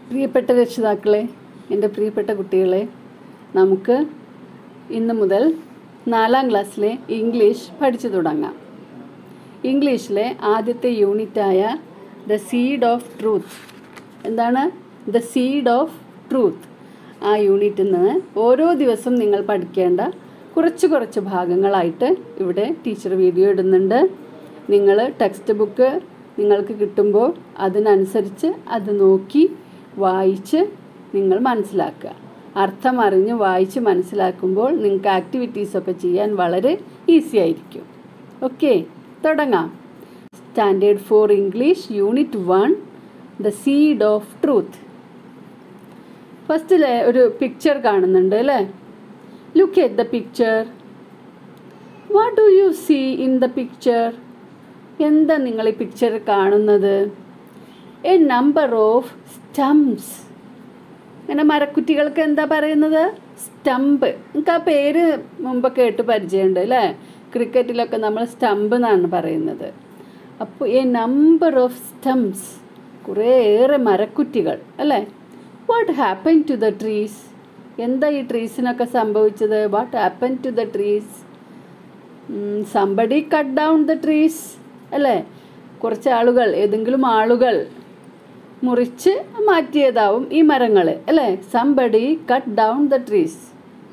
പ്രിയപ്പെട്ട രക്ഷിതാക്കളെ എൻ്റെ പ്രിയപ്പെട്ട കുട്ടികളെ നമുക്ക് ഇന്ന് മുതൽ നാലാം ക്ലാസ്സിലെ ഇംഗ്ലീഷ് പഠിച്ചു തുടങ്ങാം ഇംഗ്ലീഷിലെ ആദ്യത്തെ യൂണിറ്റായ ദ സീഡ് ഓഫ് ട്രൂത്ത് എന്താണ് ദ സീഡ് ഓഫ് ട്രൂത്ത് ആ യൂണിറ്റിൽ നിന്ന് ഓരോ ദിവസം നിങ്ങൾ പഠിക്കേണ്ട കുറച്ച് കുറച്ച് ഭാഗങ്ങളായിട്ട് ഇവിടെ ടീച്ചർ വീഡിയോ ഇടുന്നുണ്ട് നിങ്ങൾ ടെക്സ്റ്റ് ബുക്ക് നിങ്ങൾക്ക് കിട്ടുമ്പോൾ അതിനനുസരിച്ച് അത് നോക്കി വായിച്ച് നിങ്ങൾ മനസ്സിലാക്കുക അർത്ഥം അറിഞ്ഞ് വായിച്ച് മനസ്സിലാക്കുമ്പോൾ നിങ്ങൾക്ക് ആക്ടിവിറ്റീസൊക്കെ ചെയ്യാൻ വളരെ ഈസി ആയിരിക്കും ഓക്കെ തുടങ്ങാം standard four English unit one the seed of truth ഫസ്റ്റിലെ ഒരു പിക്ചർ കാണുന്നുണ്ട് അല്ലേ look at the picture what do you see in the picture എന്താ നിങ്ങൾ ഈ പിക്ചർ കാണുന്നത് എ നമ്പർ ഓഫ് സ്റ്റംപ്സ് അങ്ങനെ മരക്കുറ്റികൾക്ക് എന്താ പറയുന്നത് സ്റ്റമ്പ് നിങ്ങൾക്ക് ആ പേര് മുമ്പ് കേട്ട് പരിചയമുണ്ട് അല്ലേ ക്രിക്കറ്റിലൊക്കെ നമ്മൾ സ്റ്റമ്പ് എന്നാണ് പറയുന്നത് അപ്പോൾ എ നമ്പർ ഓഫ് സ്റ്റംപ്സ് കുറേയേറെ മരക്കുറ്റികൾ അല്ലേ what happen to the trees എന്താ ഈ ട്രീസിനൊക്കെ സംഭവിച്ചത് what happen to the trees somebody cut down the trees അല്ലേ കുറച്ച് ആളുകൾ ഏതെങ്കിലും ആളുകൾ മുറിച്ച് മാറ്റിയതാവും ഈ മരങ്ങൾ അല്ലേ somebody cut down the trees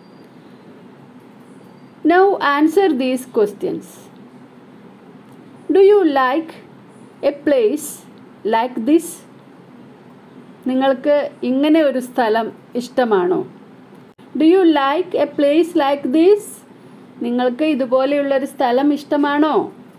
now answer these questions do you like a place like this നിങ്ങൾക്ക് ഇങ്ങനെ ഒരു സ്ഥലം ഇഷ്ടമാണോ do you like a place like this നിങ്ങൾക്ക് ഇതുപോലെയുള്ളൊരു സ്ഥലം ഇഷ്ടമാണോ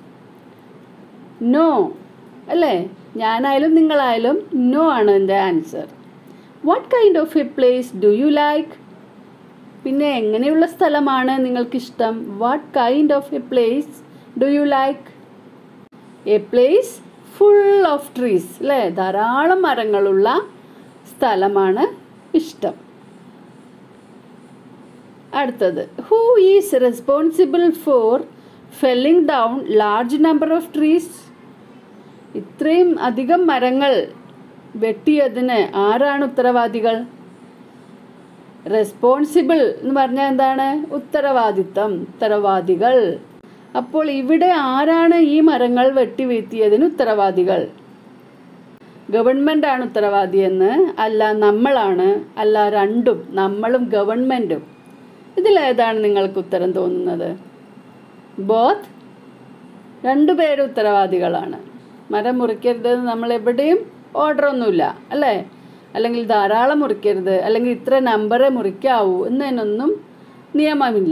നോ അല്ലേ ഞാനായാലും നിങ്ങളായാലും നോ ആണ് എൻ്റെ answer what kind of a place do you like പിന്നെ എങ്ങനെയുള്ള സ്ഥലമാണ് നിങ്ങൾക്കിഷ്ടം what kind of a place do you like a place full of trees അല്ലേ ധാരാളം മരങ്ങളുള്ള സ്ഥലമാണ് ഇഷ്ടം അടുത്തത് who is responsible for felling down large number of trees ഇത്രയും അധികം മരങ്ങൾ വെട്ടിയതിന് ആരാണ് ഉത്തരവാദികൾ റെസ്പോൺസിബിൾ എന്ന് പറഞ്ഞാൽ എന്താണ് ഉത്തരവാദിത്തം ഉത്തരവാദികൾ അപ്പോൾ ഇവിടെ ആരാണ് ഈ മരങ്ങൾ വെട്ടി വീഴ്ത്തിയതിന് ഉത്തരവാദികൾ ഗവൺമെൻറ് ആണ് ഉത്തരവാദിയെന്ന് അല്ല നമ്മളാണ് അല്ല രണ്ടും നമ്മളും ഗവൺമെൻറ്റും ഇതിലേതാണ് നിങ്ങൾക്ക് ഉത്തരം തോന്നുന്നത് ബോത്ത് രണ്ടുപേരും ഉത്തരവാദികളാണ് മരം മുറിക്കരുത് നമ്മൾ എവിടെയും ഓർഡർ ഒന്നുമില്ല അല്ലേ അല്ലെങ്കിൽ ധാരാളം മുറിക്കരുത് അല്ലെങ്കിൽ ഇത്ര നമ്പറെ മുറിക്കാവൂ എന്നതിനൊന്നും നിയമമില്ല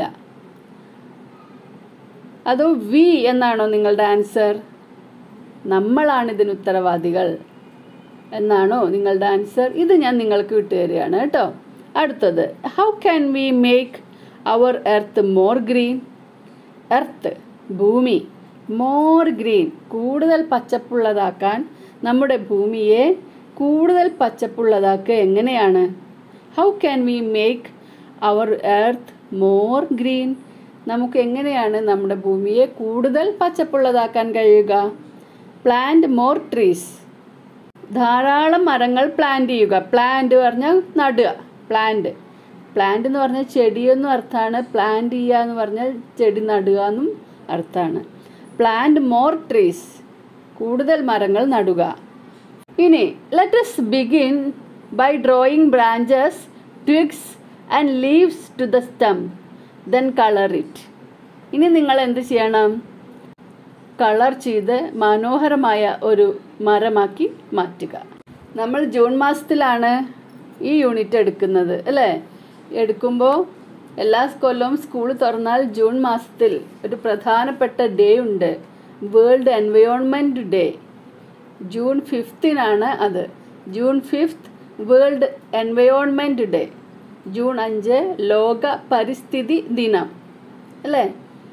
അതോ വി എന്നാണോ നിങ്ങളുടെ ആൻസർ നമ്മളാണ് ഇതിന് ഉത്തരവാദികൾ എന്നാണോ നിങ്ങളുടെ ആൻസർ ഇത് ഞാൻ നിങ്ങൾക്ക് വിട്ടുതരികയാണ് കേട്ടോ അടുത്തത് how can we make our earth more green earth ഭൂമി മോർ ഗ്രീൻ കൂടുതൽ പച്ചപ്പുള്ളതാക്കാൻ നമ്മുടെ ഭൂമിയെ കൂടുതൽ പച്ചപ്പുള്ളതാക്കുക എങ്ങനെയാണ് how can we make our earth more green നമുക്ക് എങ്ങനെയാണ് നമ്മുടെ ഭൂമിയെ കൂടുതൽ പച്ചപ്പുള്ളതാക്കാൻ കഴിയുക പ്ലാന്റ് മോർ ട്രീസ് ധാരാളം മരങ്ങൾ പ്ലാന്റ് ചെയ്യുക പ്ലാന്റ് പറഞ്ഞാൽ നടുക പ്ലാന്റ് പ്ലാന്റ് എന്ന് പറഞ്ഞാൽ ചെടിയെന്നും അർത്ഥമാണ് പ്ലാന്റ് ചെയ്യുക എന്ന് പറഞ്ഞാൽ ചെടി നടുക എന്നും അർത്ഥമാണ് പ്ലാന്റ് മോർ ട്രീസ് കൂടുതൽ മരങ്ങൾ നടുക ഇനി let's begin by drawing branches twigs and leaves to the stump then colour it ഇനി നിങ്ങൾ എന്ത് ചെയ്യണം കളർ ചെയ്ത് മനോഹരമായ ഒരു മരമാക്കി മാറ്റുക നമ്മൾ ജൂൺ മാസത്തിലാണ് ഈ യൂണിറ്റ് എടുക്കുന്നത് അല്ലേ എടുക്കുമ്പോൾ എല്ലാ കൊല്ലവും സ്കൂൾ തുറന്നാൽ ജൂൺ മാസത്തിൽ ഒരു പ്രധാനപ്പെട്ട ഡേ ഉണ്ട് വേൾഡ് എൻവയോൺമെൻറ്റ് ഡേ ജൂൺ ഫിഫ്തിനാണ് അത് June fifth world environment day June അഞ്ച് ലോക പരിസ്ഥിതി ദിനം അല്ലേ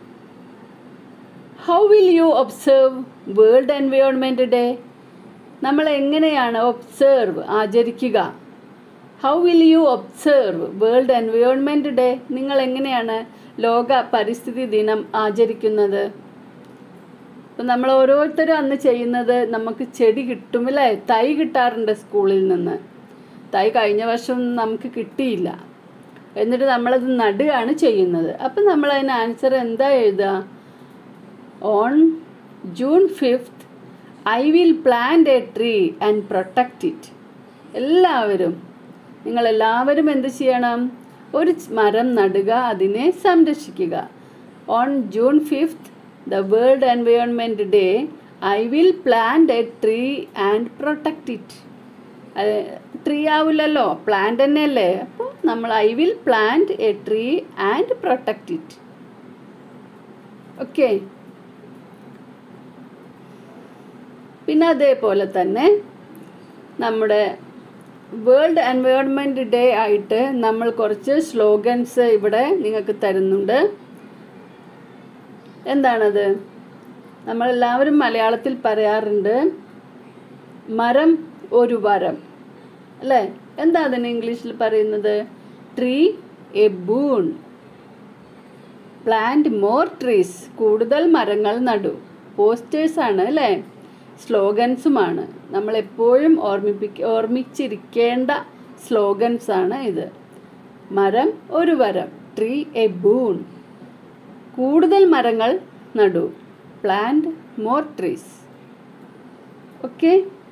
how will you observe world environment day നമ്മൾ എങ്ങനെയാണ് ഒബ്സേർവ് ആചരിക്കുക how will you observe world environment day നിങ്ങൾ എങ്ങനെയാണ് ലോക പരിസ്ഥിതി ദിനം ആചരിക്കുന്നത് അപ്പം നമ്മൾ ഓരോരുത്തരും അന്ന് ചെയ്യുന്നത് നമുക്ക് ചെടി കിട്ടും അല്ലേ തൈ കിട്ടാറുണ്ട് സ്കൂളിൽ നിന്ന് തൈ കഴിഞ്ഞ വർഷം നമുക്ക് കിട്ടിയില്ല എന്നിട്ട് നമ്മളത് നടുകയാണ് ചെയ്യുന്നത് അപ്പം നമ്മൾ അതിന് ആൻസർ എന്താ എഴുതുക on June fifth I will plant a tree and protect it എല്ലാവരും നിങ്ങളെല്ലാവരും എന്ത് ചെയ്യണം ഒരു ച് മരം നടുക അതിനെ സംരക്ഷിക്കുക on June fifth the world environment day I will plant a tree and protect it tree ആവില്ലല്ലോ പ്ലാന്റ് തന്നെയല്ലേ അപ്പോൾ നമ്മൾ I will plant a tree and protect it okay പിന്നെ അതേപോലെ തന്നെ നമ്മുടെ വേൾഡ് എൻവയോൺമെൻറ്റ് ഡേ ആയിട്ട് നമ്മൾ കുറച്ച് സ്ലോഗൻസ് ഇവിടെ നിങ്ങൾക്ക് തരുന്നുണ്ട് എന്താണത് നമ്മളെല്ലാവരും മലയാളത്തിൽ പറയാറുണ്ട് മരം ഒരു വരം അല്ലേ എന്താ അതിന് ഇംഗ്ലീഷിൽ പറയുന്നത് tree a boon plant more trees കൂടുതൽ മരങ്ങൾ നടൂ പോസ്റ്റേഴ്സാണ് അല്ലേ സ്ലോഗൻസുമാണ് നമ്മൾ എപ്പോഴും ഓർമ്മിപ്പിക്ക ഓർമ്മിച്ചിരിക്കേണ്ട സ്ലോഗൻസ് ആണ് ഇത് മരം ഒരു വരം ട്രീ എ ബൂൺ കൂടുതൽ മരങ്ങൾ നടൂ പ്ലാന്റ് മോർ ട്രീസ് ഓക്കെ